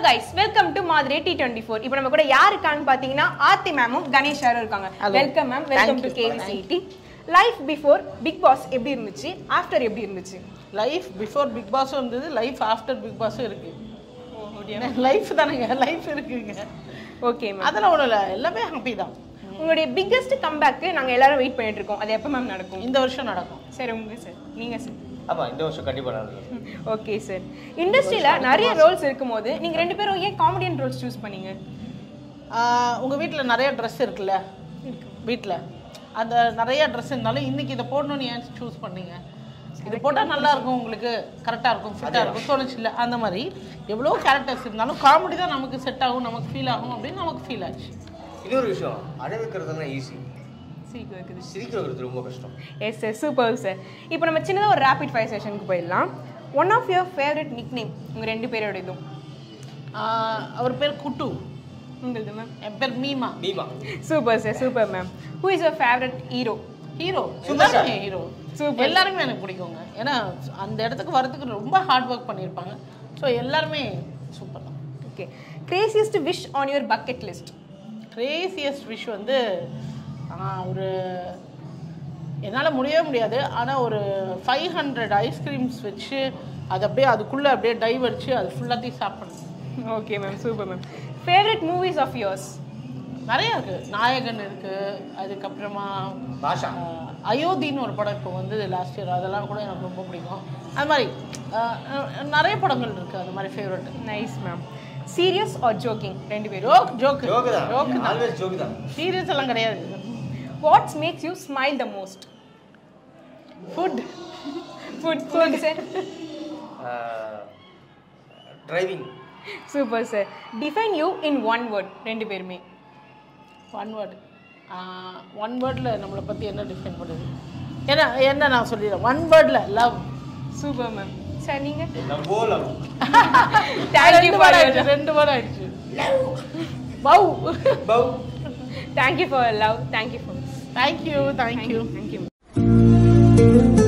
Guys welcome to மாதிரி T twenty four இப்போ நம்ம கூட யார் இருக்காங்கன்னு பார்த்தீங்கன்னா ஆர்த்தி மேமும் கணேஷ் சாரும் இருக்காங்க Hello. Welcome ma'am welcome Thank to you. KVCD life before Bigg Boss எப்படி இருந்துச்சு ஆஃப்டர் எப்படி இருந்துச்சு லைஃப் பிஃபோர் பிக் பாஸும் இருந்தது லைஃப் ஆஃப்டர் பிக் பாஸும் இருக்கு லைஃப் தானேங்க லைஃப் இருக்குங்க ஓகே மேம் அதெல்லாம் ஒன்றும் இல்லை எல்லாமே ஹாப்பி தான் உங்களுடைய பிக்கஸ்ட் கம்பேக்கு நாங்க எல்லாரும் வெயிட் பண்ணிட்டு இருக்கோம் அது எப்போ மேம் நடக்கும் இந்த வருஷம் நடக்கும் சரி உங்க சார் நீங்க சார் ஆமா இந்த வருஷம் கண்டிப்பா நடக்கும் ஓகே சார் இண்டஸ்ட்ரியில நிறைய ரோல்ஸ் இருக்கும்போது நீங்க ரெண்டு பேரும் ஏன் காமெடியன் ரோல்ஸ் சூஸ் பண்ணீங்க ஆஹ் உங்க வீட்டில் நிறைய ட்ரெஸ் இருக்குல்ல வீட்டில் அந்த நிறைய ட்ரெஸ் இருந்தாலும் இன்னைக்கு இதை போடணும்னு ஏன் சூஸ் பண்ணீங்க இது போட்டால் நல்லா இருக்கும் உங்களுக்கு கரெக்டாக இருக்கும் ஃபிட்டாக இருக்கும் தோணுச்சு இல்லை அந்த மாதிரி எவ்வளோ கேரக்டர்ஸ் இருந்தாலும் காமெடி தான் நமக்கு செட் ஆகும் நமக்கு ஃபீல் ஆகும் அப்படின்னு நமக்கு ஃபீல் ஆச்சு இன்னொரு விஷயம் அழ வைக்கிறதுனா ஈஸி சீக்கிரம் இருக்குது சிரிக்க வைக்கிறது ரொம்ப கஷ்டம் எஸ் சார் சூப்பர் சார் இப்போ நம்ம சின்னதாக ஒரு ரேபிட் ஃபயர் செஷனுக்கு போயிடலாம் one of your favourite nickname உங்கள் ரெண்டு பேரோட இதுவும் ஆஹ் அவர் பேர் குட்டு உங்களது மேம் என் பேர் மீமா நீமா super sir super ma'am who is your favourite hero hero Super star. எல்லாருமே ஹீரோ Super. எல்லாருமே எனக்கு பிடிக்குங்க ஏன்னா அந்த இடத்துக்கு வரதுக்கு ரொம்ப ஹார்ட் ஒர்க் பண்ணியிருப்பாங்க ஸோ எல்லாருமே சூப்பர் தான் okay craziest wish on your bucket list craziest wish வந்து ஆஹ், ஒரு என்னால் முடியவே முடியாது ஆனால் ஒரு ஃபைவ் ஹண்ட்ரட் ஐஸ்கிரீம்ஸ் வச்சு அது அப்படியே அதுக்குள்ளே அப்படியே டைவ் அடிச்சு அது ஃபுல்லாத்தையும் சாப்பிடணும் okay ma'am super ma'am favourite movies of yours நிறைய இருக்குது நாயகன் இருக்குது அதுக்கப்புறமா பாஷா ஆஹ், அயோத்தின்னு ஒரு படம் இப்போ வந்து லாஸ்ட் இயர் அதெல்லாம் கூட எனக்கு ரொம்ப பிடிக்கும் அது மாதிரி ஆஹ், ஆஹ், நிறைய படங்கள் இருக்குது அது மாதிரி favourite nice ma'am serious or joking ரெண்டு பேரும் ஜோக் ஜோக்கு ஜோக்கு தான் ஜோக்கு தான் ஆல்வேஸ் ஜோக்கு தான் சீரியஸ் எல்லாம் கிடையாது what's makes you smile the most food food food sir driving super sir define you in one word ரெண்டு பேருமே one word one வேர்டில் நம்மளை பற்றி என்ன டிஃபைன் பண்ணுது ஏன்னா என்ன நான் சொல்லிடுறேன் ஒன் வேர்டில் லவ் சூப்பர் மேம் சார் நீங்கள் லவ்வோ லவ் தேங்க்யூ ரெண்டு ஃபார் வேர்டு ஆயிடுச்சு ரெண்டு வேர்டு ஆயிடுச்சு பவ் பவ் thank you for love thank you for thank you thank you thank you